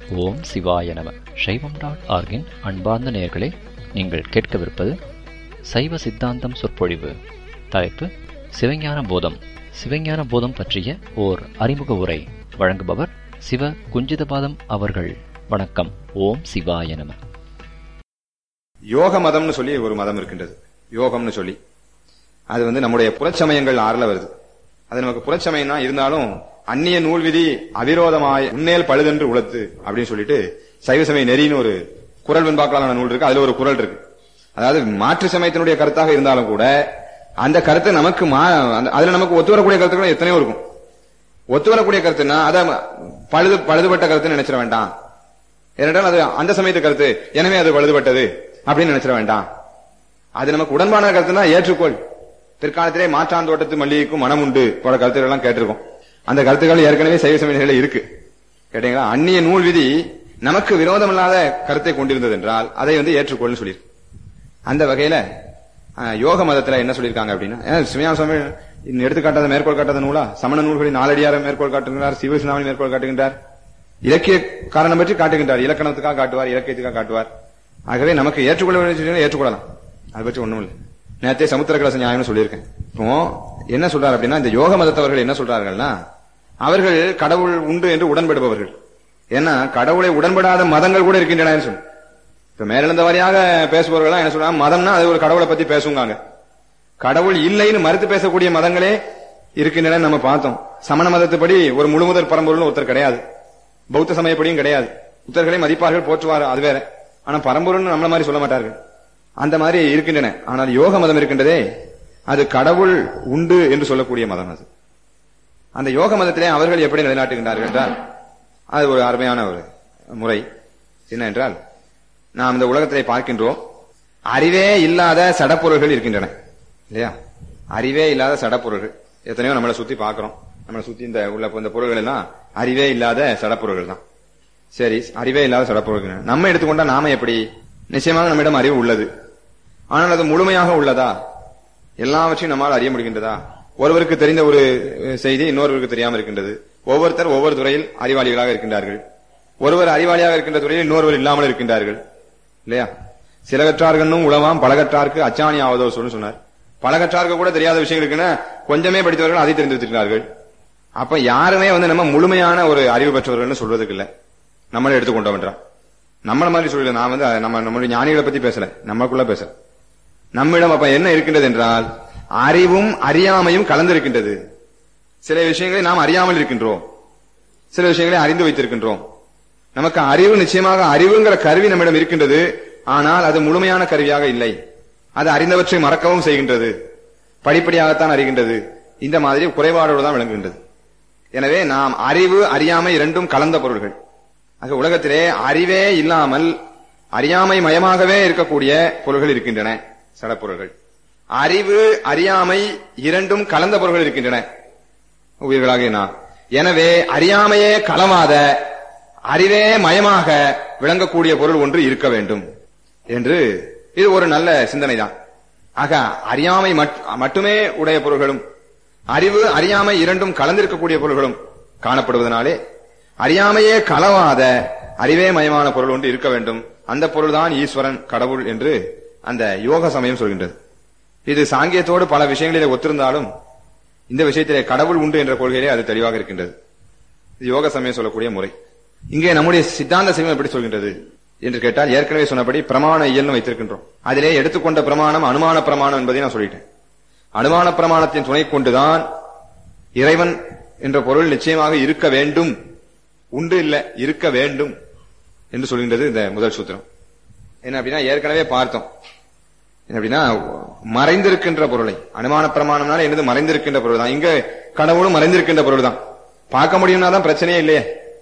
ஓம் சிவாய நம சைவம் டாட் ஆர்கின் அன்பார்ந்த நேயர்களே நீங்கள் கேட்கவிருப்பது சைவ சித்தாந்தம் சொற்பொழிவு தலைப்பு சிவஞான போதம் சிவஞான போதம் பற்றிய ஓர் அறிமுக உரை வழங்குபவர் சிவ குஞ்சிதபாதம் அவர்கள் வணக்கம் ஓம் சிவாய நம யோக மதம்னு சொல்லி ஒரு மதம் இருக்கின்றது யோகம்னு சொல்லி அது வந்து நம்முடைய புறச்சமயங்கள் ஆறுல வருது அது நமக்கு புறச்சமயம் தான் இருந்தாலும் அந்நிய நூல் விதி அவிரோதமாய் உன்னேல் பழுதென்று உளத்து அப்படின்னு சொல்லிட்டு சைவ சமய நெறின்னு ஒரு குரல் வெண்பாக்களான நூல் இருக்கு அதுல ஒரு குரல் இருக்கு அதாவது மாற்று சமயத்தினுடைய கருத்தாக இருந்தாலும் கூட அந்த கருத்து நமக்கு மா- அந்த- அதுல நமக்கு ஒத்து வரக்கூடிய கருத்துக்கள் எத்தனையோ இருக்கும் ஒத்து வரக்கூடிய கருத்துன்னா அத பழுது பழுதுபட்ட கருத்துன்னு நினைச்சிட வேண்டாம் ஏனென்றால் அது அந்த சமயத்து கருத்து எனவே அது பழுதுபட்டது அப்படின்னு நினைச்சிட வேண்டாம் அது நமக்கு உடன்பான கருத்துனா ஏற்றுக்கொள் பிற்காலத்திலே மாற்றான் தோட்டத்து மல்லிகைக்கும் மனம் உண்டு போல கருத்துக்கள் எல்லாம் கேட்டிருக்கோம் அந்த கருத்துக்கள் ஏற்கனவே சைவ சமயங்களில் இருக்கு கேட்டீங்களா அந்நிய நூல் விதி நமக்கு விரோதமில்லாத கருத்தை கொண்டிருந்தது என்றால் அதை வந்து ஏற்றுக்கொள்னு சொல்லியிருக்கு அந்த வகையில அஹ், யோக மதத்துல என்ன சொல்லியிருக்காங்க அப்படின்னா ஏன் சிவஞான சுவாமி இன்னும் எடுத்துக்காட்டாத மேற்கோள் காட்டாத நூலா சமண நூல்களின் நாலடியார மேற்கோள் காட்டுகின்றார் சிவசினாமி மேற்கோள் காட்டுகின்றார் இலக்கிய காரணம் பற்றி காட்டுகின்றார் இலக்கணத்துக்காக காட்டுவார் இலக்கியத்துக்காக காட்டுவார் ஆகவே நமக்கு ஏற்றுக்கொள்ள வேண்டிய விஷயங்களை ஏற்றுக்கொள்ளலாம் அதை பற்றி ஒண்ணும் இல்லை நேரத்தே சமுத்திர கலச நியாயம்னு சொல்லியிருக்கேன் இப்போ என்ன சொல்றாரு அப்படின்னா இந்த யோக மதத்தவர்கள் என்ன சொல்றார்கள்னா அவர்கள் கடவுள் உண்டு என்று உடன்படுபவர்கள் ஏன்னா கடவுளை உடன்படாத மதங்கள் கூட இருக்கின்றன சொல்லு இப்ப மேலிழந்த வாரியாக பேசுபவர்கள் என்ன சொல்றாங்க மதம்னா அது ஒரு கடவுளை பத்தி பேசுவாங்க கடவுள் இல்லைன்னு மறுத்து பேசக்கூடிய மதங்களே இருக்கின்றன நம்ம பார்த்தோம் சமண மதத்துப்படி ஒரு முழுமுதற் பரம்பொருள்னு ஒருத்தர் கிடையாது பௌத்த சமயப்படியும் கிடையாது புத்தர்களை மதிப்பார்கள் போற்றுவார் அது வேற ஆனா பரம்பொருள்னு நம்மள மாதிரி சொல்ல மாட்டார்கள் அந்த மாதிரி இருக்கின்றன ஆனால் யோக மதம் இருக்கின்றதே அது கடவுள் உண்டு என்று சொல்லக்கூடிய மதம் அது அந்த யோக மதத்திலே அவர்கள் எப்படி நிலைநாட்டுகின்றார்கள் என்றால் அது ஒரு அருமையான ஒரு முறை என்ன என்றால் நாம் இந்த உலகத்திலே பார்க்கின்றோம் அறிவே இல்லாத சடப்பொருள்கள் இருக்கின்றன இல்லையா அறிவே இல்லாத சடப்பொருள்கள் எத்தனையோ நம்மளை சுத்தி பார்க்கிறோம் நம்மளை சுத்தி இந்த உள்ள இந்த பொருள்கள் எல்லாம் அறிவே இல்லாத சடப்பொருள்கள் தான் சரி அறிவே இல்லாத சடப்பொருள்கள் நம்ம எடுத்துக்கொண்டா நாம எப்படி நிச்சயமாக நம்மிடம் அறிவு உள்ளது ஆனால் அது முழுமையாக உள்ளதா எல்லாவற்றையும் நம்மால் அறிய முடிகின்றதா ஒருவருக்கு தெரிந்த ஒரு அஹ், செய்தி இன்னொருவருக்கு தெரியாமல் இருக்கின்றது ஒவ்வொருத்தர் ஒவ்வொரு துறையில் அறிவாளிகளாக இருக்கின்றார்கள் ஒருவர் அறிவாளியாக இருக்கின்ற துறையில் இன்னொருவர் இல்லாமல் இருக்கின்றார்கள் இல்லையா சிலகற்றார்கன்னும் உளவாம் பலகற்றார்க்கு அச்சாணி ஆவதோ சொல்லு சொன்னார் பலகற்றார்க்கு கூட தெரியாத விஷயங்கள் இருக்குன்னா கொஞ்சமே படித்தவர்கள் அதை தெரிந்து வச்சிருக்கிறார்கள் அப்ப யாருமே வந்து நம்ம முழுமையான ஒரு அறிவு பெற்றவர்கள்னு சொல்றதுக்கு இல்ல நம்மளை எடுத்துக்கொண்டோம் என்றால் நம்மள மாதிரி சொல்லல நான் வந்து அஹ், நம்ம நம்மளுடைய ஞானிகளை பத்தி பேசல நம்மளுக்குள்ள பேசல நம்மிடம் அப்ப என்ன இருக்கின்றது என்றால் அறிவும் அறியாமையும் கலந்திருக்கின்றது சில விஷயங்களை நாம் அறியாமல் இருக்கின்றோம் சில விஷயங்களை அறிந்து வைத்திருக்கின்றோம் நமக்கு அறிவு நிச்சயமாக அறிவுங்கிற கருவி நம்மிடம் இருக்கின்றது ஆனால் அது முழுமையான கருவியாக இல்லை அது அறிந்தவற்றை மறக்கவும் செய்கின்றது படிப்படியாகத்தான் அறிகின்றது இந்த மாதிரி குறைபாடோடு தான் விளங்குகின்றது எனவே நாம் அறிவு அறியாமை இரண்டும் கலந்த பொருள்கள் ஆக உலகத்திலே அறிவே இல்லாமல் அறியாமை மயமாகவே இருக்கக்கூடிய பொருள்கள் இருக்கின்றன சடப்பொருள்கள் அறிவு அறியாமை இரண்டும் கலந்த பொருள்கள் இருக்கின்றன உயிர்களாகிய நாம் எனவே அறியாமையே கலவாத அறிவே மயமாக விளங்கக்கூடிய பொருள் ஒன்று இருக்க வேண்டும் என்று இது ஒரு நல்ல சிந்தனை தான் ஆக அறியாமை மட்- மட்டுமே உடைய பொருள்களும் அறிவு அறியாமை இரண்டும் கலந்திருக்கக்கூடிய பொருள்களும் காணப்படுவதனாலே அறியாமையே கலவாத அறிவே மயமான பொருள் ஒன்று இருக்க வேண்டும் அந்த பொருள்தான் ஈஸ்வரன் கடவுள் என்று அந்த யோக சமயம் சொல்கின்றது இது சாங்கியத்தோடு பல விஷயங்களிலே ஒத்திருந்தாலும் இந்த விஷயத்திலே கடவுள் உண்டு என்ற கொள்கையிலே அது தெளிவாக இருக்கின்றது இது யோக சமயம் சொல்லக்கூடிய முறை இங்கே நம்முடைய சித்தாந்த சமயம் எப்படி சொல்கின்றது என்று கேட்டால் ஏற்கனவே சொன்னபடி பிரமாண இயல்னு வைத்திருக்கின்றோம் அதிலே எடுத்துக்கொண்ட பிரமாணம் அனுமான பிரமாணம் என்பதை நான் சொல்லிட்டேன் அனுமான பிரமாணத்தின் துணை கொண்டுதான் இறைவன் என்ற பொருள் நிச்சயமாக இருக்க வேண்டும் உண்டு இல்ல இருக்க வேண்டும் என்று சொல்கின்றது இந்த முதல் சூத்திரம் என்ன அப்படின்னா ஏற்கனவே பார்த்தோம் என்ன அப்படின்னா மறைந்திருக்கின்ற பொருளை அனுமான பிரமாணம்னால என்னது மறைந்திருக்கின்ற பொருள் தான் இங்க கடவுளும் மறைந்திருக்கின்ற பொருள் தான் பார்க்க முடியும்னா தான் பிரச்சனையே இல்லையே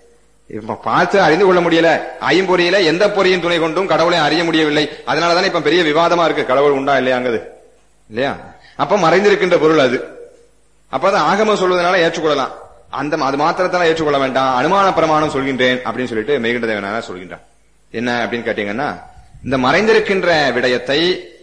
இப்ப பார்த்து அறிந்து கொள்ள முடியல ஐம்பொறியில எந்த பொறியின் துணை கொண்டும் கடவுளை அறிய முடியவில்லை அதனாலதானே இப்ப பெரிய விவாதமா இருக்கு கடவுள் உண்டா இல்லையாங்கிறது இல்லையா அப்ப மறைந்திருக்கின்ற பொருள் அது அப்ப அது ஆகம சொல்வதனால ஏற்றுக்கொள்ளலாம் அந்த அது மாத்திரத்தால ஏற்றுக்கொள்ள வேண்டாம் அனுமான பிரமாணம் சொல்கின்றேன் அப்படின்னு சொல்லிட்டு மெய்கண்ட தேவனார் சொல்கின்றான் என்ன அப்படின்னு கேட்டீங்கன்னா இந்த மறைந்திருக்கின்ற விடயத்தை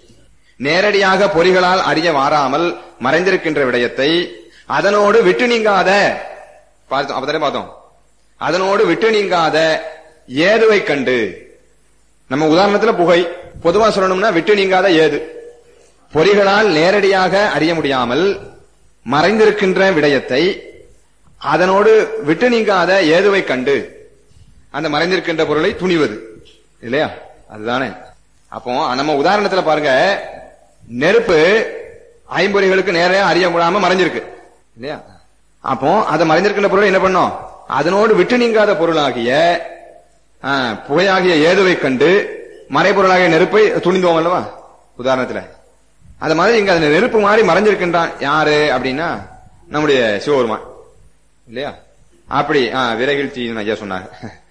நேரடியாக பொறிகளால் அறிய வாராமல் மறைந்திருக்கின்ற விடயத்தை அதனோடு விட்டு நீங்காத பார்த்தோம் அப்பதானே பார்த்தோம் அதனோடு விட்டு நீங்காத ஏதுவை கண்டு நம்ம உதாரணத்துல புகை பொதுவா சொல்லணும்னா விட்டு நீங்காத ஏது பொறிகளால் நேரடியாக அறிய முடியாமல் மறைந்திருக்கின்ற விடயத்தை அதனோடு விட்டு நீங்காத ஏதுவை கண்டு அந்த மறைந்திருக்கின்ற பொருளை துணிவது இல்லையா அதுதானே அப்போ நம்ம உதாரணத்துல பாருங்க நெருப்பு ஐம்பொறிகளுக்கு நேரையா அறிய முடியாம மறைஞ்சிருக்கு இல்லையா அப்போ அதை மறைந்திருக்கின்ற பொருளை என்ன பண்ணோம் அதனோடு விட்டு நீங்காத பொருளாகிய ஆ, புகையாகிய ஏதுவை கண்டு மறைபொருளாகிய நெருப்பை துணிந்தோம் அல்லவா உதாரணத்துல அது மாதிரி இங்க அந்த நெருப்பு மாதிரி மறைஞ்சிருக்கின்றான் யாரு அப்படின்னா நம்முடைய சிவபெருமான் இல்லையா அப்படி ஆ, விறகில் தீன்னு ஐயா சொன்னாங்க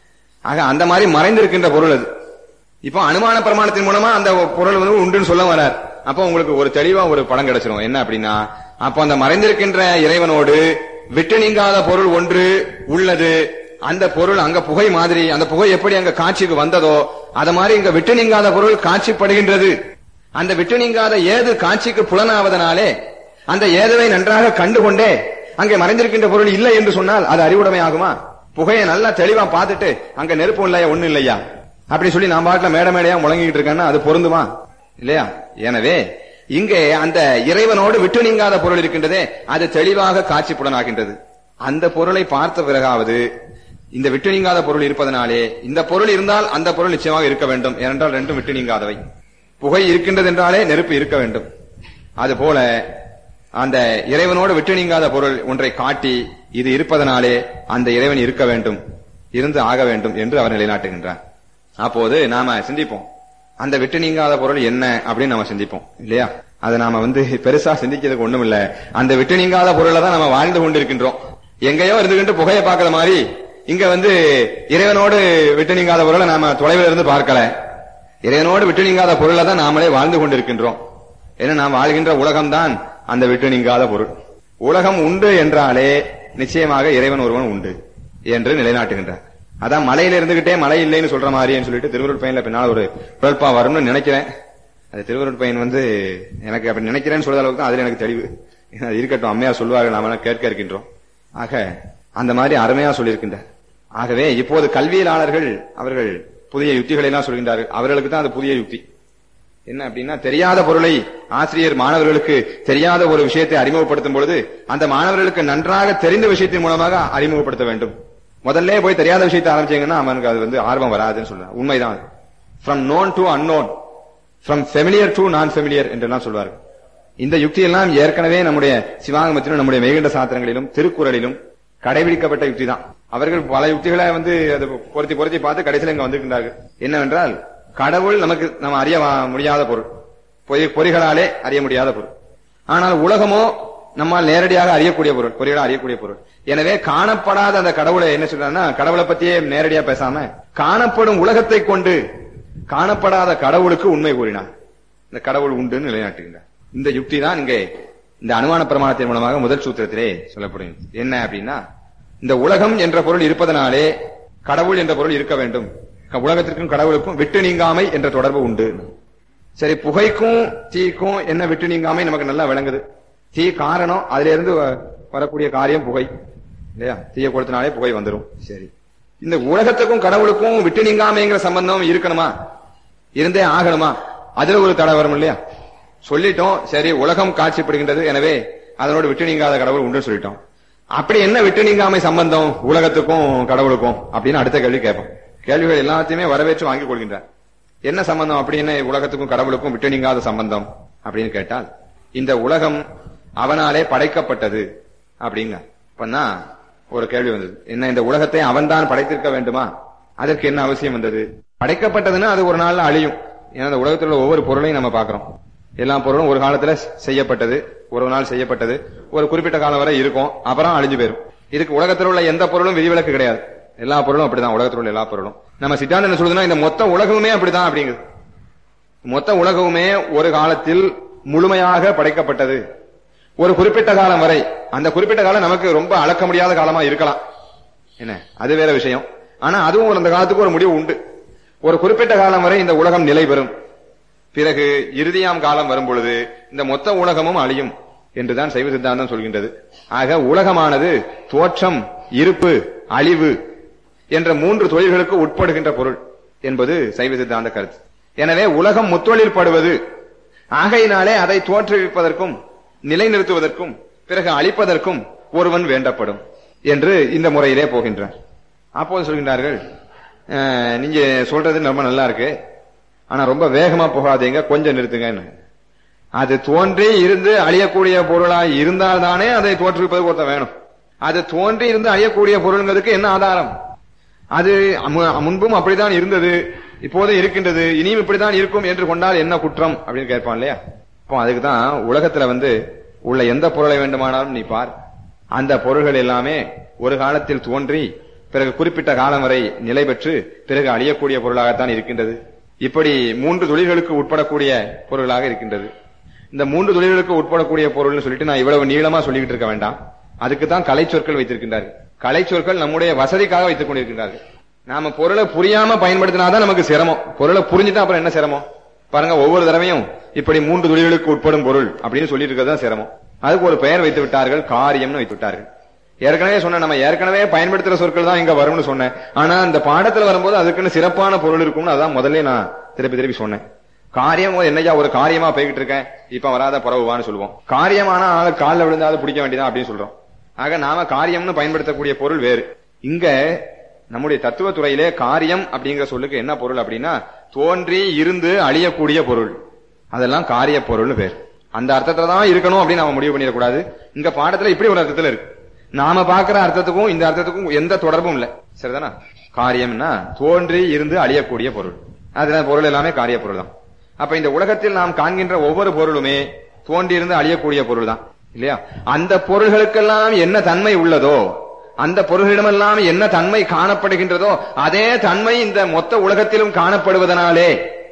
ஆக அந்த மாதிரி மறைந்திருக்கின்ற பொருள் அது இப்போ அனுமான பிரமாணத்தின் மூலமா அந்த பொருள் வந்து உண்டுன்னு சொல்ல வரார் அப்போ உங்களுக்கு ஒரு தெளிவா ஒரு படம் கிடைச்சிரும் என்ன அப்படின்னா அப்போ அந்த மறைந்திருக்கின்ற இறைவனோடு விட்டு நீங்காத பொருள் ஒன்று உள்ளது அந்த பொருள் அங்க புகை மாதிரி அந்த புகை எப்படி அங்க காட்சிக்கு வந்ததோ அத மாதிரி இங்க விட்டு நீங்காத பொருள் காட்சிப்படுகின்றது அந்த விட்டு நீங்காத ஏது காட்சிக்கு புலனாவதனாலே அந்த ஏதுவை நன்றாக கண்டுகொண்டே அங்கே மறைந்திருக்கின்ற பொருள் இல்லை என்று சொன்னால் அது அறிவுடைமை ஆகுமா புகையை நல்லா தெளிவா பார்த்துட்டு அங்க நெருப்பு இல்லையா ஒண்ணு இல்லையா அப்படி சொல்லி நான் பாட்டுல மேட மேடையா முழங்கிட்டு இருக்கேன்னா அது பொருந்துமா இல்லையா எனவே இங்கே அந்த இறைவனோடு விட்டு நீங்காத பொருள் இருக்கின்றதே அது தெளிவாக காட்சி புலனாகின்றது அந்த பொருளை பார்த்த பிறகாவது இந்த விட்டு நீங்காத பொருள் இருப்பதனாலே இந்த பொருள் இருந்தால் அந்த பொருள் நிச்சயமாக இருக்க வேண்டும் ஏனென்றால் ரெண்டும் விட்டு நீங்காதவை புகை இருக்கின்றது என்றாலே நெருப்பு இருக்க வேண்டும் அதுபோல அந்த இறைவனோடு விட்டு நீங்காத பொருள் ஒன்றை காட்டி இது இருப்பதனாலே அந்த இறைவன் இருக்க வேண்டும் இருந்து ஆக வேண்டும் என்று அவர் நிலைநாட்டுகின்றார் அப்போது நாம சிந்திப்போம் அந்த விட்டு நீங்காத பொருள் என்ன அப்படின்னு நம்ம சிந்திப்போம் இல்லையா அதை நாம வந்து பெருசா சிந்திக்கிறதுக்கு ஒண்ணும் இல்ல அந்த விட்டு நீங்காத பொருளை தான் நம்ம வாழ்ந்து கொண்டிருக்கின்றோம் எங்கேயோ இருந்துகிட்டு புகையை பார்க்கற மாதிரி இங்க வந்து இறைவனோடு விட்டு நீங்காத பொருளை நாம தொலைவில் இருந்து பார்க்கல இறைவனோடு விட்டு நீங்காத பொருளை தான் நாமளே வாழ்ந்து கொண்டிருக்கின்றோம் ஏன்னா நாம் வாழ்கின்ற உலகம்தான் அந்த விட்டு நீங்காத பொருள் உலகம் உண்டு என்றாலே நிச்சயமாக இறைவன் ஒருவன் உண்டு என்று நிலைநாட்டுகின்றார் அதான் மலையில இருந்துகிட்டே மழை இல்லைன்னு சொல்ற மாதிரின்னு சொல்லிட்டு திருவருட் பையன்ல பின்னால் ஒரு குழப்பா வரும்னு நினைக்கிறேன் அது திருவருட் பையன் வந்து எனக்கு அப்படி நினைக்கிறேன்னு சொல்ற அளவுக்கு தான் அதுல எனக்கு தெளிவு அது இருக்கட்டும் அம்மையா சொல்லுவார்கள் நாம எல்லாம் கேட்க இருக்கின்றோம் ஆக அந்த மாதிரி அருமையா சொல்லியிருக்கின்றார் ஆகவே இப்போது கல்வியலாளர்கள் அவர்கள் புதிய யுக்திகளை எல்லாம் சொல்கின்றார்கள் அவர்களுக்கு தான் அது புதிய யுக்தி என்ன அப்படின்னா தெரியாத பொருளை ஆசிரியர் மாணவர்களுக்கு தெரியாத ஒரு விஷயத்தை அறிமுகப்படுத்தும் பொழுது அந்த மாணவர்களுக்கு நன்றாக தெரிந்த விஷயத்தின் மூலமாக அறிமுகப்படுத்த வேண்டும் முதல்ல போய் தெரியாத விஷயத்தை ஆரம்பிச்சீங்கன்னா அவனுக்கு அது வந்து ஆர்வம் வராதுன்னு சொல்றான் உண்மைதான் from known to unknown from familiar to non familiar என்றெல்லாம் சொல்வார்கள் இந்த யுக்தி எல்லாம் ஏற்கனவே நம்முடைய சிவாகமத்திலும் நம்முடைய மெய்கண்ட சாத்திரங்களிலும் திருக்குறளிலும் கடைபிடிக்கப்பட்ட யுக்தி தான் அவர்கள் பல யுக்திகளை வந்து அதை பொருத்தி பொருத்தி பார்த்து கடைசியில் இங்க வந்திருக்கின்றார்கள் என்னவென்றால் கடவுள் நமக்கு நம்ம அறிய வா- முடியாத பொருள் பொறி பொறிகளாலே அறிய முடியாத பொருள் ஆனால் உலகமோ நம்மால் நேரடியாக அறியக்கூடிய பொருள் பொறிகளால் அறியக்கூடிய பொருள் எனவே காணப்படாத அந்த கடவுளை என்ன சொல்றாருன்னா கடவுளை பத்தியே நேரடியா பேசாம காணப்படும் உலகத்தை கொண்டு காணப்படாத கடவுளுக்கு உண்மை கூறினார் இந்த கடவுள் உண்டுன்னு நிலைநாட்டுகின்றார் இந்த யுக்தி தான் இங்கே இந்த அனுமான பிரமாணத்தின் மூலமாக முதல் சூத்திரத்திலே சொல்லப்படும் என்ன அப்படின்னா இந்த உலகம் என்ற பொருள் இருப்பதனாலே கடவுள் என்ற பொருள் இருக்க வேண்டும் க- உலகத்திற்கும் கடவுளுக்கும் விட்டு நீங்காமை என்ற தொடர்பு உண்டு சரி புகைக்கும் தீக்கும் என்ன விட்டு நீங்காமை நமக்கு நல்லா விளங்குது தீ காரணம் அதுல இருந்து வ- வரக்கூடிய காரியம் புகை இல்லையா தீய கொடுத்தனாலே புகை வந்துரும் சரி இந்த உலகத்துக்கும் கடவுளுக்கும் விட்டு நீங்காமைங்கிற சம்பந்தம் இருக்கணுமா இருந்தே ஆகணுமா அதுல ஒரு தடை வரும் இல்லையா சொல்லிட்டோம் சரி உலகம் காட்சிப்படுகின்றது எனவே அதனோடு விட்டு நீங்காத கடவுள் உண்டு சொல்லிட்டோம் அப்படி என்ன விட்டு நீங்காமை சம்பந்தம் உலகத்துக்கும் கடவுளுக்கும் அப்படின்னு அடுத்த கேள்வி கேட்போம் கேள்விகள் எல்லாத்தையுமே வரவேற்று வாங்கிக் கொள்கின்றார் என்ன சம்பந்தம் அப்படி என்ன உலகத்துக்கும் கடவுளுக்கும் விட்டு நீங்காத சம்பந்தம் அப்படின்னு கேட்டால் இந்த உலகம் அவனாலே படைக்கப்பட்டது அப்படிங்க அப்பன்னா ஒரு கேள்வி வந்தது என்ன இந்த உலகத்தை அவன்தான் படைத்திருக்க வேண்டுமா அதற்கு என்ன அவசியம் வந்தது படைக்கப்பட்டதுன்னா அது ஒரு நாள்ல அழியும் ஏன்னா இந்த உலகத்தில் உள்ள ஒவ்வொரு பொருளையும் நம்ம பார்க்கிறோம் எல்லா பொருளும் ஒரு காலத்துல செய்யப்பட்டது ஒரு நாள் செய்யப்பட்டது ஒரு குறிப்பிட்ட காலம் வரை இருக்கும் அப்புறம் அழிஞ்சு போயிரும் இதுக்கு உலகத்தில் உள்ள எந்த பொருளும் விதிவிலக்கு கிடையாது எல்லா பொருளும் அப்படிதான் உலகத்தில் உள்ள எல்லா பொருளும் நம்ம சித்தாந்தம் என்ன சொல்லுதுன்னா இந்த மொத்த உலகமுமே அப்படிதான் அப்படிங்குது மொத்த உலகமுமே ஒரு காலத்தில் முழுமையாக படைக்கப்பட்டது ஒரு குறிப்பிட்ட காலம் வரை அந்த குறிப்பிட்ட காலம் நமக்கு ரொம்ப அளக்க முடியாத காலமா இருக்கலாம் என்ன அது வேற விஷயம் ஆனா அதுவும் ஒரு அந்த காலத்துக்கு ஒரு முடிவு உண்டு ஒரு குறிப்பிட்ட காலம் வரை இந்த உலகம் நிலை பெறும் பிறகு இறுதியாம் காலம் வரும் பொழுது இந்த மொத்த உலகமும் அழியும் என்றுதான் சைவ சித்தாந்தம் சொல்கின்றது ஆக உலகமானது தோற்றம் இருப்பு அழிவு என்ற மூன்று தொழில்களுக்கு உட்படுகின்ற பொருள் என்பது சைவ சித்தாந்த கருத்து எனவே உலகம் முத்தொழில் படுவது ஆகையினாலே அதை தோற்றுவிப்பதற்கும் நிலைநிறுத்துவதற்கும் பிறகு அழிப்பதற்கும் ஒருவன் வேண்டப்படும் என்று இந்த முறையிலே போகின்றார் அப்போது சொல்கின்றார்கள் "அஹ், நீங்க சொல்றது ரொம்ப நல்லா இருக்கு ஆனா ரொம்ப வேகமா போகாதீங்க கொஞ்சம் நிறுத்துங்கன்னு அது தோன்றி இருந்து அழியக்கூடிய பொருளாய் இருந்தால் தானே அதை தோற்றுவிப்பது ஒருத்தன் வேணும் அது தோன்றி இருந்து அழியக்கூடிய பொருள்ங்கிறதுக்கு என்ன ஆதாரம் அது மு- முன்பும் அப்படித்தான் இருந்தது இப்போதும் இருக்கின்றது இனியும் இப்படித்தான் இருக்கும் என்று கொண்டால் என்ன குற்றம் அப்படின்னு கேட்பான் இல்லையா அப்போ அதுக்கு தான் உலகத்துல வந்து உள்ள எந்த பொருளை வேண்டுமானாலும் நீ பார் அந்த பொருள்கள் எல்லாமே ஒரு காலத்தில் தோன்றி பிறகு குறிப்பிட்ட காலம் வரை நிலை பெற்று பிறகு அழியக்கூடிய பொருளாகத்தான் இருக்கின்றது இப்படி மூன்று தொழில்களுக்கு உட்படக்கூடிய பொருளாக இருக்கின்றது இந்த மூன்று தொழில்களுக்கு உட்படக்கூடிய பொருள்னு சொல்லிட்டு நான் இவ்வளவு நீளமா சொல்லிக்கிட்டு இருக்க வேண்டாம் அதுக்கு தான் கலை சொற்கள் வைத்திருக்கின்றார்கள் கலை சொற்கள் நம்முடைய வசதிக்காக வைத்துக் கொண்டிருக்கின்றார்கள் நாம பொருளை புரியாம பயன்படுத்தினாதான் நமக்கு சிரமம் பொருளை புரிஞ்சுட்டா அப்புறம் என்ன சிரமம் பாருங்க ஒவ்வொரு தடவையும் இப்படி மூன்று தொழில்களுக்கு உட்படும் பொருள் அப்படின்னு சொல்லிட்டு இருக்கிறது தான் சிரமம் அதுக்கு ஒரு பெயர் வைத்து விட்டார்கள் காரியம்னு வைத்து விட்டார்கள் ஏற்கனவே சொன்ன நம்ம ஏற்கனவே பயன்படுத்துற சொற்கள் தான் இங்க வரும்னு சொன்னேன் ஆனா இந்த பாடத்துல வரும்போது அதுக்குன்னு சிறப்பான பொருள் இருக்கும்னு அதான் முதல்ல நான் திருப்பி திருப்பி சொன்னேன் காரியம் என்னையா ஒரு காரியமா போய்கிட்டு இருக்கேன் இப்ப வராத புறவுவான்னு சொல்லுவோம் காரியமான ஆளு காலில் விழுந்தாலும் பிடிக்க வேண்டியதான் அப்படின்னு சொல்றோம் ஆக நாம காரியம்னு பயன்படுத்தக்கூடிய பொருள் வேறு இங்க நம்முடைய தத்துவ துறையிலே காரியம் அப்படிங்கிற சொல்லுக்கு என்ன பொருள் அப்படின்னா தோன்றி இருந்து அழியக்கூடிய பொருள் அதெல்லாம் காரிய பொருள்னு பேர் அந்த அர்த்தத்துல தான் இருக்கணும் அப்படின்னு நாம முடிவு பண்ணிடக்கூடாது இங்க பாடத்துல இப்படி ஒரு அர்த்தத்துல இருக்கு நாம பாக்குற அர்த்தத்துக்கும் இந்த அர்த்தத்துக்கும் எந்த தொடர்பும் இல்ல சரிதானா காரியம்னா தோன்றி இருந்து அழியக்கூடிய பொருள் அதுல பொருள் எல்லாமே காரிய பொருள் தான் அப்ப இந்த உலகத்தில் நாம் காண்கின்ற ஒவ்வொரு பொருளுமே தோன்றி இருந்து அழியக்கூடிய பொருள் தான் இல்லையா அந்த பொருள்களுக்கெல்லாம் என்ன தன்மை உள்ளதோ அந்த பொருள்களிடமெல்லாம் என்ன தன்மை காணப்படுகின்றதோ அதே தன்மை இந்த மொத்த உலகத்திலும் காணப்படுவதனாலே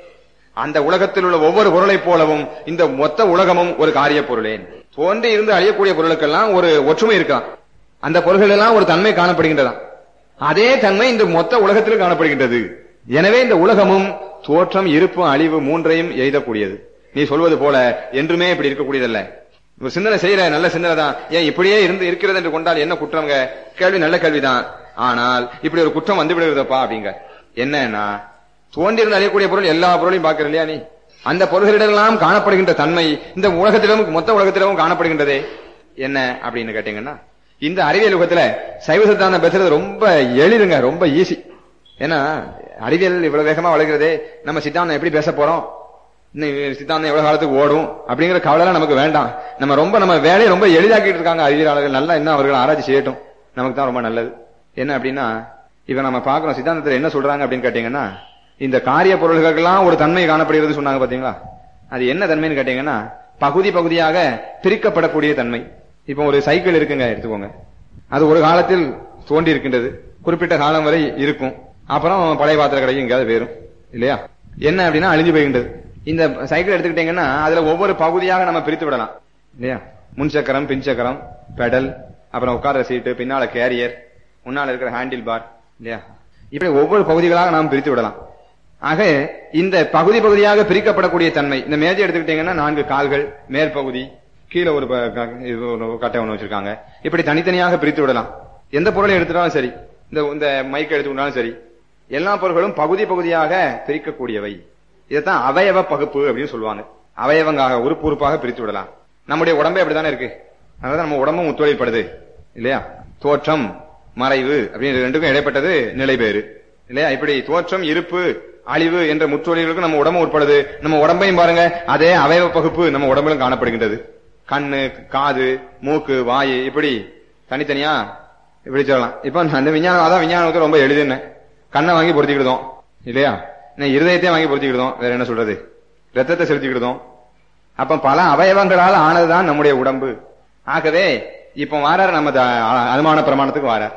அந்த உலகத்தில் உள்ள ஒவ்வொரு பொருளைப் போலவும் இந்த மொத்த உலகமும் ஒரு காரிய பொருளே தோன்றி இருந்து அழியக்கூடிய பொருளுக்கெல்லாம் ஒரு ஒற்றுமை இருக்கலாம் அந்த பொருள்கள் எல்லாம் ஒரு தன்மை காணப்படுகின்றதா அதே தன்மை இந்த மொத்த உலகத்திலும் காணப்படுகின்றது எனவே இந்த உலகமும் தோற்றம் இருப்பு அழிவு மூன்றையும் எய்தக்கூடியது நீ சொல்வது போல என்றுமே இப்படி இருக்கக்கூடியதல்ல ஒரு சிந்தனை செய்யற நல்ல சிந்தனை தான் ஏன் இப்படியே இருந்து இருக்கிறது என்று கொண்டால் என்ன குற்றம்ங்க கேள்வி நல்ல கேள்விதான் ஆனால் இப்படி ஒரு குற்றம் வந்து விடுகிறதப்பா அப்படிங்க என்னன்னா தோன்றியிருந்து அழியக்கூடிய பொருள் எல்லா பொருளையும் பார்க்கிற இல்லையா நீ அந்த பொருள்களிடெல்லாம் காணப்படுகின்ற தன்மை இந்த உலகத்திலும் மொத்த உலகத்திலும் காணப்படுகின்றதே என்ன அப்படின்னு கேட்டீங்கன்னா இந்த அறிவியல் யுகத்துல சைவ சித்தாந்தம் பேசுறது ரொம்ப எளிதுங்க ரொம்ப ஈஸி ஏன்னா அறிவியல் இவ்வளவு வேகமா வளர்கிறதே நம்ம சித்தாந்தம் எப்படி பேச போறோம் இன்னும் சித்தாந்தம் எவ்வளவு காலத்துக்கு ஓடும் அப்படிங்கிற கவலை நமக்கு வேண்டாம் நம்ம ரொம்ப நம்ம வேலையை ரொம்ப எளிதாக்கிட்டு இருக்காங்க அறிவியலாளர்கள் நல்லா இன்னும் அவர்கள் ஆராய்ச்சி செய்யட்டும் நமக்கு தான் ரொம்ப நல்லது என்ன அப்படின்னா இப்ப நம்ம பாக்குறோம் சித்தாந்தத்துல என்ன சொல்றாங்க அப்படின்னு கேட்டீங்கன்னா இந்த காரிய பொருள்களுக்கெல்லாம் ஒரு தன்மை காணப்படுகிறது சொன்னாங்க பாத்தீங்களா அது என்ன தன்மைன்னு கேட்டீங்கன்னா பகுதி பகுதியாக பிரிக்கப்படக்கூடிய தன்மை இப்ப ஒரு சைக்கிள் இருக்குங்க எடுத்துக்கோங்க அது ஒரு காலத்தில் தோன்றி இருக்கின்றது குறிப்பிட்ட காலம் வரை இருக்கும் அப்புறம் பழைய பாத்திர கடைக்கு எங்கேயாவது போயிரும் இல்லையா என்ன அப்படின்னா அழிஞ்சு போகின்றது இந்த சைக்கிள் எடுத்துக்கிட்டீங்கன்னா அதுல ஒவ்வொரு பகுதியாக நம்ம பிரித்து விடலாம் இல்லையா முன் சக்கரம் பின் சக்கரம் பெடல் அப்புறம் உட்கார்ற சீட்டு பின்னால கேரியர் முன்னால இருக்கிற ஹேண்டில் பார் இல்லையா இப்படி ஒவ்வொரு பகுதிகளாக நாம் பிரித்து விடலாம் ஆக இந்த பகுதி பகுதியாக பிரிக்கப்படக்கூடிய தன்மை இந்த மேஜை எடுத்துக்கிட்டீங்கன்னா நான்கு கால்கள் மேற்பகுதி கீழே ஒரு ப- க- இது ஒரு கட்டை ஒண்ணு வச்சிருக்காங்க இப்படி தனித்தனியாக பிரித்து விடலாம் எந்த பொருளை எடுத்துட்டாலும் சரி இந்த இந்த மைக்கை எடுத்துக்கிட்டாலும் சரி எல்லா பொருட்களும் பகுதி பகுதியாக பிரிக்கக்கூடியவை இதைத்தான் அவயவ பகுப்பு அப்படின்னு சொல்லுவாங்க அவயவங்காக உறுப்பு உறுப்பாக பிரித்து விடலாம் நம்முடைய உடம்பே அப்படித்தானே இருக்கு அதனால நம்ம உடம்பும் ஒத்துழைப்படுது இல்லையா தோற்றம் மறைவு அப்படின்னு ரெண்டுக்கும் இடைப்பட்டது நிலைபேறு இல்லையா இப்படி தோற்றம் இருப்பு அழிவு என்ற முற்றொழிகளுக்கு நம்ம உடம்பு உட்படுது நம்ம உடம்பையும் பாருங்க அதே அவயவ பகுப்பு நம்ம உடம்பிலும் காணப்படுகின்றது கண்ணு காது மூக்கு வாயு இப்படி தனித்தனியா இப்படி சொல்லலாம் இப்ப அந்த விஞ்ஞானம் அதான் விஞ்ஞானத்துக்கு ரொம்ப எளிதுன்னு கண்ணை வாங்கி பொருத்திக்கிடுதோம் இல்லையா இன்னும் இருதயத்தையும் வாங்கி பொருத்திக்கிடுதோம் வேற என்ன சொல்றது ரத்தத்தை செலுத்திக்கிடுதோம் அப்ப பல அவயவங்களால் ஆனதுதான் நம்முடைய உடம்பு ஆகவே இப்ப வாரார் நம்ம த- அனுமான பிரமாணத்துக்கு வாரார்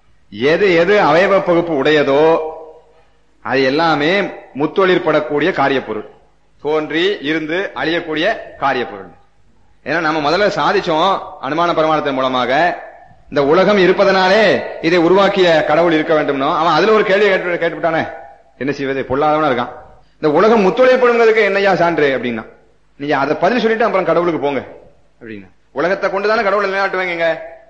எது எது அவயவ பகுப்பு உடையதோ அது எல்லாமே முத்தொழிற்படக்கூடிய காரியப்பொருள் தோன்றி இருந்து அழியக்கூடிய காரியப்பொருள் ஏன்னா நம்ம முதல்ல சாதிச்சோம் அனுமான பிரமாணத்தின் மூலமாக இந்த உலகம் இருப்பதனாலே இதை உருவாக்கிய கடவுள் இருக்க வேண்டும்னோ அவன் அதுல ஒரு கேள்வி கேட்டு கேட்டுவிட்டானே என்ன செய்வது பொல்லாதவனா இருக்கான் இந்த உலகம் முத்தொழிற்படுங்கிறதுக்கு என்னையா சான்று அப்படின்னா நீங்க அதை பதில் சொல்லிட்டு அப்புறம் கடவுளுக்கு போங்க அப்படின்னா உலகத்தை கொண்டுதானே கடவுளை நிலைநாட்டுவாங்க